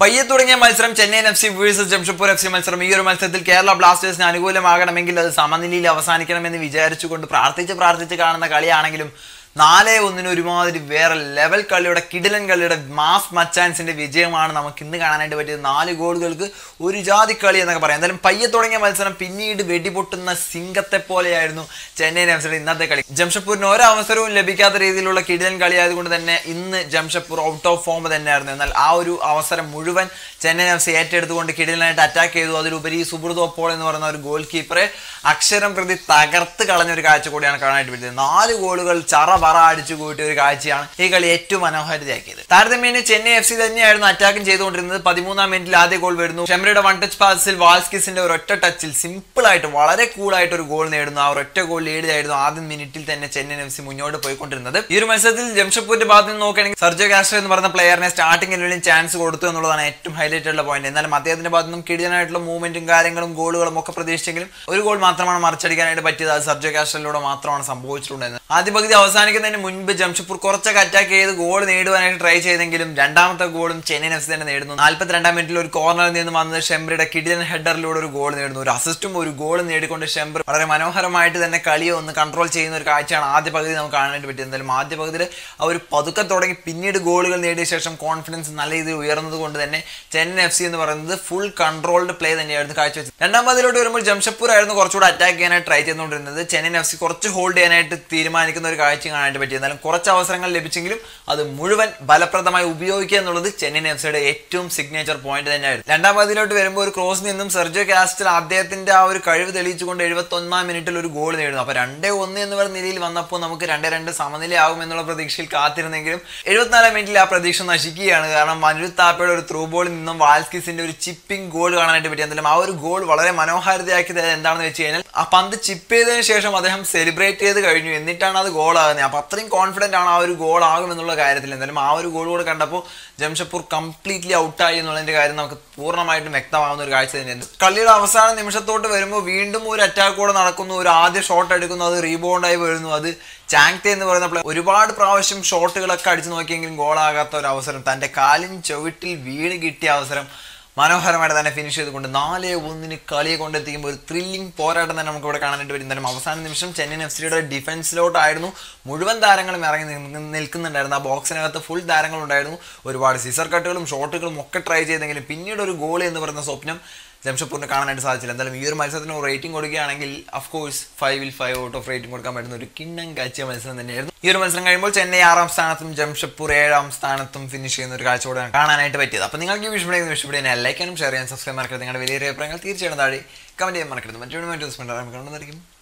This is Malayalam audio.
പയ്യെ തുടങ്ങിയ മത്സരം Chennaiyin F C versus Jamshedpur F C മത്സരം ഈ ഒരു മത്സരത്തിൽ കേരള ബ്ലാസ്റ്റേഴ്സിന് അനുകൂലമാകണമെങ്കിൽ അത് സമനിലയിൽ അവസാനിക്കണമെന്ന് വിചാരിച്ചുകൊണ്ട് പ്രാർത്ഥിച്ച് പ്രാർത്ഥിച്ച് കാണുന്ന കളിയാണെങ്കിലും നാലേ ഒന്നിന് ഒരുമാതിരി വേറെ ലെവൽ കളിയുടെ കിടിലൻ കളിയുടെ മാസ് മച്ചാൻസിന്റെ വിജയമാണ് നമുക്ക് ഇന്ന് കാണാനായിട്ട് പറ്റിയത് നാല് ഗോളുകൾക്ക് ഒരു ജാതി കളി എന്നൊക്കെ പറയാം എന്തായാലും പയ്യെ തുടങ്ങിയ മത്സരം പിന്നീട് വെടിപൊട്ടുന്ന സിംഗത്തെ പോലെയായിരുന്നു ചെന്നൈയിൻ എഫ് സിയുടെ ഇന്നത്തെ കളി ജംഷഡ്പൂരിന് ഒരു അവസരവും ലഭിക്കാത്ത രീതിയിലുള്ള കിടിലൻ കളി ആയതുകൊണ്ട് തന്നെ ഇന്ന് ജംഷഡ്പൂർ ഔട്ട് ഓഫ് ഫോം തന്നെയായിരുന്നു എന്നാൽ ആ ഒരു അവസരം മുഴുവൻ ചെന്നൈയിൻ എഫ് സി ഏറ്റെടുത്തുകൊണ്ട് കിടിലനായിട്ട് അറ്റാക്ക് ചെയ്തു അതിലുപരി സുബ്രതോ പോൾ എന്ന് പറയുന്ന ഒരു ഗോൾ കീപ്പറെ അക്ഷരം പ്രതി തകർത്ത് കളഞ്ഞ ഒരു കാഴ്ച കൂടിയാണ് കാണാനായിട്ട് പറ്റിയത് നാല് ഗോളുകൾ ചറ പറ അടിച്ചു കൂട്ടിയ ഒരു കാഴ്ചയാണ് ഈ കളി ഏറ്റവും മനോഹാരിതയാക്കിയത് താരതമ്യേന ചെന്നൈ എഫ് സി തന്നെയായിരുന്നു അറ്റാക്കും ചെയ്തുകൊണ്ടിരുന്നത് പതിമൂന്നാം മിനിറ്റിൽ ആദ്യ ഗോൾ വരുന്നു ഷെമറിയുടെ വൺ ടച്ച് പാസിൽ വാൾസ്കിസിന്റെ ഒരു ഒറ്റ ടച്ചിൽ സിമ്പിൾ ആയിട്ട് വളരെ കൂളായിട്ട് ഒരു ഗോൾ നേടുന്നു ആ ഒരൊറ്റ ഗോൾ ലീഡിലായിരുന്നു ആദ്യ മിനിറ്റിൽ തന്നെ ചെന്നൈ എഫ് സി മുന്നോട്ട് പോയിക്കൊണ്ടിരുന്നത് ഈ ഒരു മത്സരത്തിൽ ജംഷഡ്പൂരിന്റെ ഭാഗത്ത് നിന്ന് നോക്കുകയാണെങ്കിൽ സർജോ കാസ്റ്റർ എന്ന് പറയുന്ന പ്ലെയറിനെ സ്റ്റാർട്ടിംഗ് ലെവലിൽ ചാൻസ് കൊടുത്തു എന്നുള്ളതാണ് ഏറ്റവും ഹൈലൈറ്റ് ഉള്ള പോയിന്റ് എന്നാലും അദ്ദേഹത്തിന്റെ ഭാഗത്ത് നിന്നും കിടിലനായിട്ടുള്ള മൂവ്മെന്റും കാര്യങ്ങളും ഗോളുകളും ഒക്കെ പ്രതീക്ഷിച്ചെങ്കിലും ഒരു ഗോൾ മാത്രമാണ് മറിച്ചടിക്കാനായിട്ട് പറ്റിയത് അത് സർജോ കാസ്റ്ററിലൂടെ മാത്രമാണ് സംഭവിച്ചിട്ടുണ്ടായിരുന്നത് ആദ്യ പകുതി അവസാനിക്കുന്നതിന് മുൻപ് ജംഷഡ്പൂർ കുറച്ചൊക്കെ അറ്റാക്ക് ചെയ്ത് ഗോൾ നേടുവാനായിട്ട് ട്രൈ ചെയ്തെങ്കിലും രണ്ടാമത്തെ ഗോളും ചെന്നൈ എഫ് സി തന്നെ നേടുന്നു നാൽപ്പത്തിരണ്ടാം മിനിറ്റിൽ ഒരു കോർണറിൽ നിന്ന് വന്നത് ഷെംബ്രിയുടെ കിടിലൻ ഹെഡറിലൂടെ ഒരു ഗോൾ നേടുന്നു ഒരു അസിസ്റ്റും ഒരു ഗോളും നേടിക്കൊണ്ട് ഷെംബ്ര വളരെ മനോഹരമായിട്ട് തന്നെ കളിയെ ഒന്ന് കൺട്രോൾ ചെയ്യുന്ന ഒരു കാഴ്ചയാണ് ആദ്യ പകുതി നമുക്ക് കാണാനായിട്ട് പറ്റിയത് എന്തായാലും ആദ്യ പകുതിയിൽ ആ ഒരു പതുക്കെ തുടങ്ങി പിന്നീട് ഗോളുകൾ നേടിയ ശേഷം കോൺഫിഡൻസ് നല്ല രീതിയിൽ ഉയർന്നത് കൊണ്ട് തന്നെ ചെന്നൈ എഫ് സി എന്ന് പറയുന്നത് ഫുൾ കൺട്രോൾഡ് പ്ലേ തന്നെയായിരുന്നു കാഴ്ചവെച്ചത് രണ്ടാം പതിലോട്ട് വരുമ്പോൾ ജംഷഡ്പൂർ ആയിരുന്നു കുറച്ചുകൂടെ അറ്റാക്ക് ചെയ്യാനായിട്ട് ട്രൈ ചെയ്തുകൊണ്ടിരുന്നത് ചെന്നൈ എഫ് സി കുറച്ച് ഹോൾഡ് ചെയ്യാനായിട്ട് തീരുമാനിക്കുന്ന ഒരു കാഴ്ച കാണാനായിട്ട് പറ്റി എന്നാലും കുറച്ച് അവസരങ്ങൾ ലഭിച്ചെങ്കിലും അത് മുഴുവൻ ഫലപ്രദമായി ഉപയോഗിക്കുക എന്നുള്ളത് ചെന്നൈ എഫ് സിയുടെ ഏറ്റവും സിഗ്നേച്ചർ പോയിന്റ് തന്നെയായിരുന്നു രണ്ടാം പതിലോട്ട് വരുമ്പോൾ ഒരു ക്രോസിൽ നിന്നും സെർജോ കാസ്റ്റിൽ അദ്ദേഹത്തിന്റെ ആ ഒരു കഴിവ് തെളിയിച്ചുകൊണ്ട് എഴുപത്തി ഒന്നാം മിനിറ്റിൽ ഒരു ഗോൾ നേടുന്നു അപ്പൊ രണ്ടേ ഒന്ന് എന്ന് പറയുന്ന നിലയിൽ വന്നപ്പോൾ നമുക്ക് രണ്ടേ രണ്ട് സമനിലയാകും എന്നുള്ള പ്രതീക്ഷയിൽ കാത്തിരുന്നെങ്കിലും എഴുപത്തിനാലാം മിനിറ്റിൽ ആ പ്രതീക്ഷ നശിക്കുകയാണ് കാരണം മനുൽ താപ്പയുടെ ഒരു ത്രൂ ബോളിൽ നിന്നും വാൽസ്കിസിന്റെ ഒരു ചിപ്പിംഗ് ഗോൾ കാണാനായിട്ട് പറ്റി എന്തായാലും ആ ഒരു ഗോൾ വളരെ മനോഹാരിതയാക്കിയത് എന്താണെന്ന് വെച്ച് കഴിഞ്ഞാൽ ആ പന്ത് ചിപ്പ് ചെയ്തതിന് ശേഷം അദ്ദേഹം സെലിബ്രേറ്റ് ചെയ്ത് കഴിഞ്ഞു എന്നിട്ടാണ് അത് ഗോൾ ആകുന്നത് അപ്പൊ അത്രയും കോൺഫിഡന്റ് ആണ് ആ ഒരു ഗോൾ ആകും എന്നുള്ള കാര്യത്തിൽ എന്തായാലും ആ ഒരു ഗോൾ കൂടെ കണ്ടപ്പോൾ ജംഷഡ്പൂർ കംപ്ലീറ്റ്ലി ഔട്ടായി എന്നുള്ളതിന്റെ കാര്യം നമുക്ക് പൂർണ്ണമായിട്ടും വ്യക്തമാകുന്ന ഒരു കാഴ്ച തന്നെയാണ് കളിയുടെ അവസാന നിമിഷത്തോട്ട് വരുമ്പോൾ വീണ്ടും ഒരു അറ്റാക്ക് കൂടെ നടക്കുന്നു ഒരു ആദ്യ ഷോട്ട് എടുക്കുന്നു അത് റീബൗണ്ടായി വീഴുന്നു അത് ചാങ്തെ എന്ന് പറയുന്ന പ്ലേ ഒരുപാട് പ്രാവശ്യം ഷോട്ടുകളൊക്കെ അടിച്ചു നോക്കിയെങ്കിലും ഗോളാകാത്ത ഒരു അവസരം തന്റെ കാലിൻ ചവിട്ടിൽ വീണ് കിട്ടിയ അവസരം മനോഹരമായിട്ട് തന്നെ ഫിനിഷ് ചെയ്തുകൊണ്ട് നാല് ഒന്നിന് കളിയെ കൊണ്ടെത്തിക്കുമ്പോൾ ഒരു ത്രില്ലിംഗ് പോരാട്ടം തന്നെ നമുക്ക് ഇവിടെ കാണാനായിട്ട് വരും എന്തായാലും അവസാന നിമിഷം ചെന്നൈയിൻ എഫ് സിയുടെ ഡിഫൻസിലോട്ടായിരുന്നു മുഴുവൻ താരങ്ങളും ഇറങ്ങി നിൽക്കുന്ന- നിൽക്കുന്നുണ്ടായിരുന്നു ആ ബോക്സിനകത്ത് ഫുൾ താരങ്ങളുണ്ടായിരുന്നു ഒരുപാട് സിസർ കട്ടുകളും ഷോട്ടുകളും ഒക്കെ ട്രൈ ചെയ്തെങ്കിലും പിന്നീട് ഒരു ഗോൾ എന്ന് പറയുന്ന സ്വപ്നം ജംഷഡ്പൂരിന് കാണാനായിട്ട് സാധിച്ചില്ല എന്തായാലും ഈ ഒരു മത്സരത്തിന് റേറ്റിംഗ് കൊടുക്കുകയാണെങ്കിൽ അഫ് കോഴ്സ് ഫൈവിൽ ഫൈവ് ഔട്ട് ഓഫ് റേറ്റിംഗ് കൊടുക്കാൻ പറ്റുന്ന ഒരു കിണ്ണം കാഴ്ച മത്സരം തന്നെയായിരുന്നു ഈ ഒരു മത്സരം കഴിയുമ്പോൾ ചെന്നൈ ആറാം സ്ഥാനത്തും ജംഷഡ്പൂർ ഏഴാം സ്ഥാനത്തും ഫിനിഷ് ചെയ്യുന്ന ഒരു കാഴ്ച കൂടെ കാണാനായിട്ട് പറ്റിയത് അപ്പോൾ നിങ്ങൾക്ക് ഈ വിഷയം വിഷയം ലൈക്കാനും ഷെയർ ചെയ്യാൻ സബ്സ്ക്രൈബ് മറക്കരുത് നിങ്ങളുടെ വലിയ അഭിപ്രായങ്ങൾ തീർച്ചയായിട്ടും താഴെ കമന്റ് ചെയ്യാൻ മറക്കരുത് മറ്റൊരു മറ്റൊരു കണ്ടുവന്നിരിക്കും